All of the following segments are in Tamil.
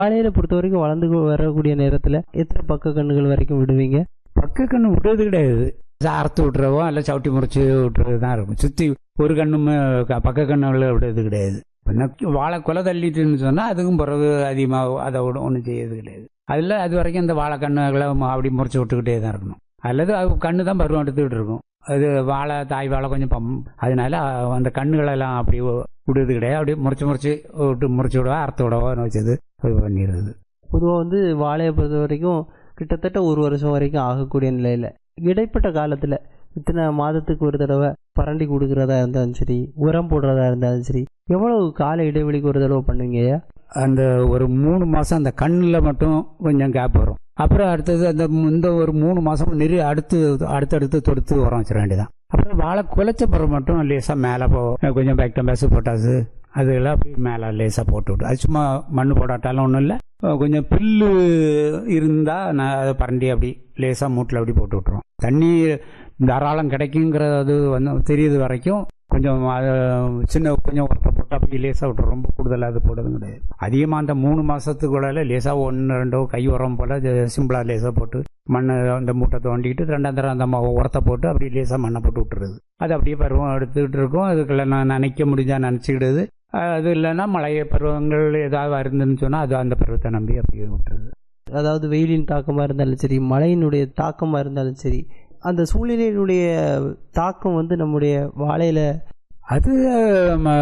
வாழையில பொறுத்த வரைக்கும் வளர்ந்து வரக்கூடிய நேரத்துல எத்தனை பக்க கண்ணுகள் வரைக்கும் விடுவீங்க பக்க கண்ணு விடுறது கிடையாது அறுத்து விட்டுறவோ இல்லை சவுட்டி முறைச்சி விட்டுறது தான் இருக்கும் சுற்றி ஒரு கண்ணுமே க- பக்க கண்ணுகளை விடுறது கிடையாது பின்ன வாழை கொலை தள்ளிட்டுன்னு சொன்னால் அதுக்கும் பிறகு அதிகமாக அதை விட ஒன்றும் செய்யறது கிடையாது அதில் அது வரைக்கும் இந்த வாழை கண்ணுகளை ம- அப்படி முறைச்சி விட்டுக்கிட்டே தான் இருக்கணும் அல்லது அது கண்ணு தான் பருவம் எடுத்துக்கிட்டு இருக்கும் அது வாழை தாய் வாழை கொஞ்சம் பம் அதனால அஹ், அந்த கண்ணுகளெல்லாம் அப்படி வி- விடுறது கிடையாது அப்படியே முறைச்சி முறைச்சி விட்டு முறைச்சி விடவா அறுத்து விடவோ வச்சது இது பண்ணிடுறது பொதுவா வந்து வாழையை பொறுத்த வரைக்கும் கிட்டத்தட்ட ஒரு வருஷம் வரைக்கும் ஆகக்கூடிய நிலையில இடைப்பட்ட காலத்துல இத்தனை மாதத்துக்கு ஒரு தடவை பரண்டி கொடுக்கறதா இருந்தாலும் சரி உரம் போடுறதா இருந்தாலும் சரி எவ்வளவு கால இடைவெளிக்கு ஒரு தடவை பண்ணுவீங்க ஐயா? அந்த ஒரு மூணு மாசம் அந்த கண்ணில் மட்டும் கொஞ்சம் கேப் வரும் அப்புறம் அடுத்தது அந்த மு- இந்த ஒரு மூணு மாசம் நிறைய அடுத்து அடுத்தடுத்து தொடுத்து உரம் வச்சிட வேண்டியதான் அப்புறம் வாழை குலைச்ச பிறகு மட்டும் லேசாக மேலே போ கொஞ்சம் பேக்டம் பேசு போட்டாசு அதெல்லாம் அப்படியே மேலே லேசாக போட்டு விட்டு அது சும்மா மண் போடாட்டாலும் ஒன்றும் இல்லை கொஞ்சம் புல்லு இருந்தால் நான் அதை பரண்டி அப்படி லேசாக மூட்டில் அப்படி போட்டு விட்டுருவோம் தண்ணி தாராளம் கிடைக்குங்கிறது வந்து தெரியுது வரைக்கும் கொஞ்சம் அது சின்ன கொஞ்சம் உரத்தை போட்டு அப்படி லேசாக விட்டுரும் ரொம்ப கூடுதலாக அது போடுறது கிடையாது அதிகமாக அந்த மூணு மாதத்துக்குள்ளால லேசாக ஒன்று ரெண்டோ கை உரம் போல் சிம்பிளாக லேசாக போட்டு மண்ணை அந்த மூட்டை தோண்டிக்கிட்டு ரெண்டாம் தரம் அந்த ம- உரத்தை போட்டு அப்படி லேசாக மண்ணை போட்டு விட்டுறது அது அப்படியே பருவம் எடுத்துக்கிட்டு இருக்கும் அதுக்குள்ள நான் நினைக்க முடிஞ்சா நினச்சிக்கிடுது அது இல்லைன்னா மழை பருவங்கள் ஏதாவது இருந்துன்னு சொன்னால் அது அந்த பருவத்தை நம்பி அப்படியே விட்டுறது அதாவது வெயிலின் தாக்கமா இருந்தாலும் சரி மழையினுடைய தாக்கமா இருந்தாலும் சரி அந்த சூழ்நிலையினுடைய தாக்கம் வந்து நம்முடைய வாழையில அது ம,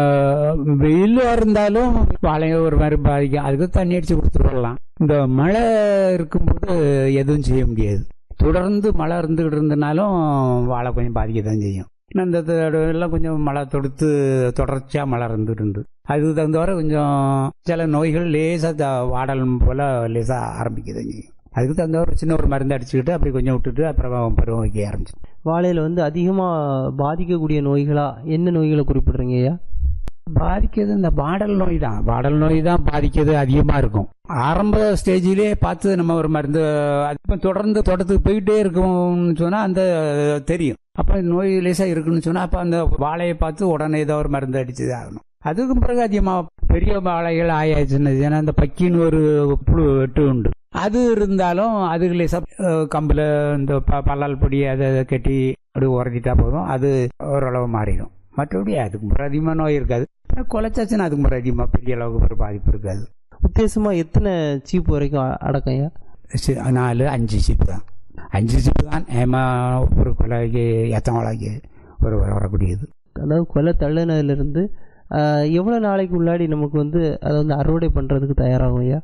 வெயிலா இருந்தாலும் வாழைய ஒரு மாதிரி பாதிக்கும் அதுக்கு தண்ணி அடிச்சு கொடுத்துடலாம் இந்த மழை இருக்கும்போது எதுவும் செய்ய முடியாது தொடர்ந்து மழை இருந்துகிட்டு இருந்தனாலும் வாழை கொஞ்சம் பாதிக்க தான் செய்யும் ஆனா இந்த தடவை எல்லாம் கொஞ்சம் மழை தொடுத்து தொடர்ச்சியா மழை இருந்துட்டு இருந்து அதுக்கு தகுந்தவரை கொஞ்சம் சில நோய்கள் லேசா த- வாடல் போல லேசா ஆரம்பிக்க தான் செய்யும் அதுக்கு தகுந்தவரை சின்ன ஒரு மருந்து அடிச்சுக்கிட்டு அப்படி கொஞ்சம் விட்டுட்டு அப்புறம் பருவம் வைக்க ஆரம்பிச்சு வாழையில வந்து அதிகமா பாதிக்கக்கூடிய நோய்களா என்ன நோய்களை குறிப்பிடுறீங்க ஐயா பாதிக்கிறது இந்த பாடல் நோய் தான் பாடல் நோய் தான் பாதிக்கிறது அதிகமா இருக்கும் ஆரம்ப ஸ்டேஜிலே பார்த்து நம்ம ஒரு மருந்து அது இப்ப தொடர்ந்து தொடர்ந்து போயிட்டே இருக்கோம்னு சொன்னா அந்த தெரியும் அப்ப நோய் லேசா இருக்குன்னு சொன்னா அப்ப அந்த வாழையை பார்த்து உடனே ஏதோ ஒரு மருந்து அடிச்சு ஆகணும் அதுக்கு பிறகு அதிகமா பெரிய வாழைகள் ஆயாச்சுன்னு ஏன்னா அந்த பக்கின்னு ஒரு புழு வெட்டு உண்டு அது இருந்தாலும் அதுக்கு லேசா அஹ், கம்புல இந்த ப- பல்லால் பொடி அதை அதை கட்டி அப்படி உரைச்சிட்டா போதும் அது ஓரளவு மாறிடும் மற்றபடி அதுக்கு முறை அதிகமாக நோய் இருக்காது அப்புறம் குலைச்சாச்சுன்னா அதுக்கு முறை அதிகமாக பெரிய அளவுக்கு ஒரு பாதிப்பு இருக்காது உத்தேசமா எத்தனை சீப்பு வரைக்கும் அ- அடக்கம் ஐயா சி- நாலு அஞ்சு சீப்பு தான் அஞ்சு சீப்பு தான் ஏமா ஒரு கொலைக்கு எத்தனை கொலைக்கு ஒரு வரக்கூடியது அதாவது கொலை தள்ளுனதுல இருந்து ஆஹ், எவ்வளவு நாளைக்கு முன்னாடி நமக்கு வந்து அதை வந்து அறுவடை பண்றதுக்கு தயாராகும் ஐயா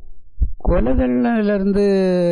கொலைகள்ல இருந்து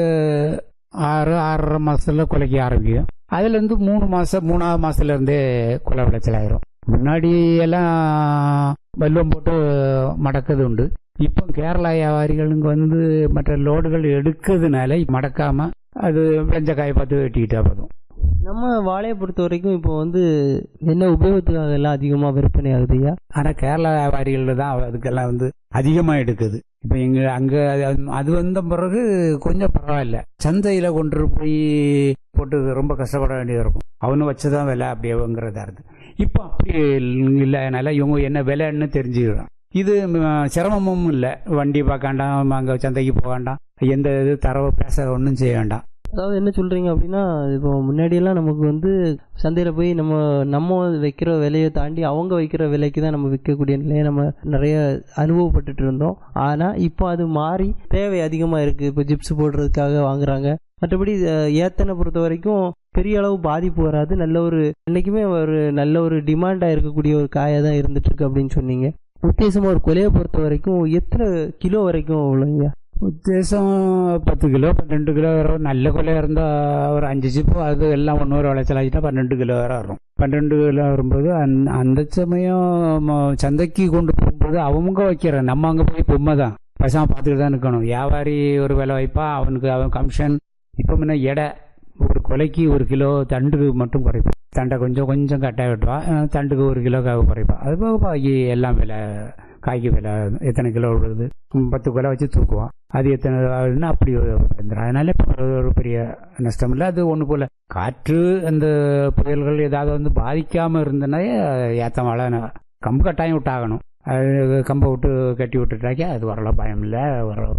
ஆறு ஆறரை மாசத்துல கொலைக்க ஆரம்பிக்கும் அதுல இருந்து மூணு மாசம் மூணாவது மாசத்துல இருந்தே கொலை விளைச்சல் ஆயிரும் முன்னாடி எல்லாம் வெல்லம் போட்டு மடக்குது உண்டு இப்போ கேரளா வியாபாரிகள் இங்க வந்து மற்ற லோடுகள் எடுக்கிறதுனால மடக்காம அது வெஞ்ச காயை பார்த்து வெட்டிக்கிட்டா போதும் நம்ம வாழையை பொறுத்த வரைக்கும் இப்போ வந்து என்ன உபயோகத்துக்காக எல்லாம் அதிகமா விற்பனை ஆகுது ஐயா ஆனா கேரளா வியாபாரிகள் தான் அதுக்கெல்லாம் வந்து அதிகமா எடுக்குது இப்ப எங்க அங்க அது- அது வந்த பிறகு கொஞ்சம் பரவாயில்ல சந்தையில கொண்டு போய் போட்டு ரொம்ப கஷ்டப்பட வேண்டியது இருக்கும் அவனு வச்சுதான் விலை அப்படியேங்கிறதா இருக்கு இப்போ அப்படி இல்லை அதனால இவங்க என்ன விலைன்னு தெரிஞ்சுக்கிறோம் இது ம், சிரமமும் இல்லை வண்டி பார்க்க வேண்டாம் அங்கே சந்தைக்கு போக வேண்டாம் எந்த இது தரவு பேச ஒன்றும் செய்ய வேண்டாம் அதாவது என்ன சொல்றீங்க அப்படின்னா இப்போ முன்னாடியெல்லாம் நமக்கு வந்து சந்தையில போய் நம்ம நம்ம வைக்கிற விலையை தாண்டி அவங்க வைக்கிற விலைக்கு தான் நம்ம விற்கக்கூடிய நிலையை நம்ம நிறைய அனுபவப்பட்டுட்டு இருந்தோம் ஆனா இப்போ அது மாறி தேவை அதிகமா இருக்கு இப்போ ஜிப்ஸ் போடுறதுக்காக வாங்குறாங்க மற்றபடி அஹ், ஏத்தனை பொறுத்த வரைக்கும் பெரிய அளவு பாதிப்பு வராது நல்ல ஒரு என்னைக்குமே ஒரு நல்ல ஒரு டிமாண்டா இருக்கக்கூடிய ஒரு காயா தான் இருந்துட்டு இருக்கு அப்படின்னு சொன்னீங்க உத்தேசமா ஒரு கொலையை பொறுத்த வரைக்கும் எத்தனை கிலோ வரைக்கும் உள்ளங்க உத்தேசம் பத்து கிலோ பன்னெண்டு கிலோ வரும் நல்ல கொலை இருந்தால் ஒரு அஞ்சு சிப்பு அது எல்லாம் ஒன்று ஒரு விளைச்சல் ஆகிட்டா பன்னெண்டு கிலோ வரை வரும் பன்னெண்டு கிலோ வரும்போது அந்த அந்த சமயம் ம- சந்தைக்கு கொண்டு போகும்போது அவங்க வைக்கிற நம்ம அங்கே போய் பொம்மை தான் பசங்க பார்த்துட்டு தான் இருக்கணும் வியாபாரி ஒரு விலை வைப்பா அவனுக்கு அவன் கமிஷன் இப்போ முன்ன எடை ஒரு கொலைக்கு ஒரு கிலோ தண்டுக்கு மட்டும் குறைப்பான் தண்டை கொஞ்சம் கொஞ்சம் கட்டாய விட்டுவா அஹ் தண்டுக்கு ஒரு கிலோ குறைப்பா அது போக பாக்கி எல்லாம் விலை காய்க்கு விலை எத்தனை கிலோ விழுது ம், பத்து கிலோ வச்சு தூக்குவான் அது எத்தனை ஆகுதுன்னா அப்படி ஒரு வந்துடும். அதனால இப்போ ஒரு- ஒரு பெரிய நஷ்டம் இல்லை அது ஒன்று போல காற்று அந்த புயல்கள் ஏதாவது வந்து பாதிக்காம இருந்தனாலே ஏற்ற மழை ந- கம்பு கட்டாயம் விட்டாகணும் அது கம்பை விட்டு கட்டி விட்டுட்டாக்கா அது வரலாம் பயம் இல்லை வர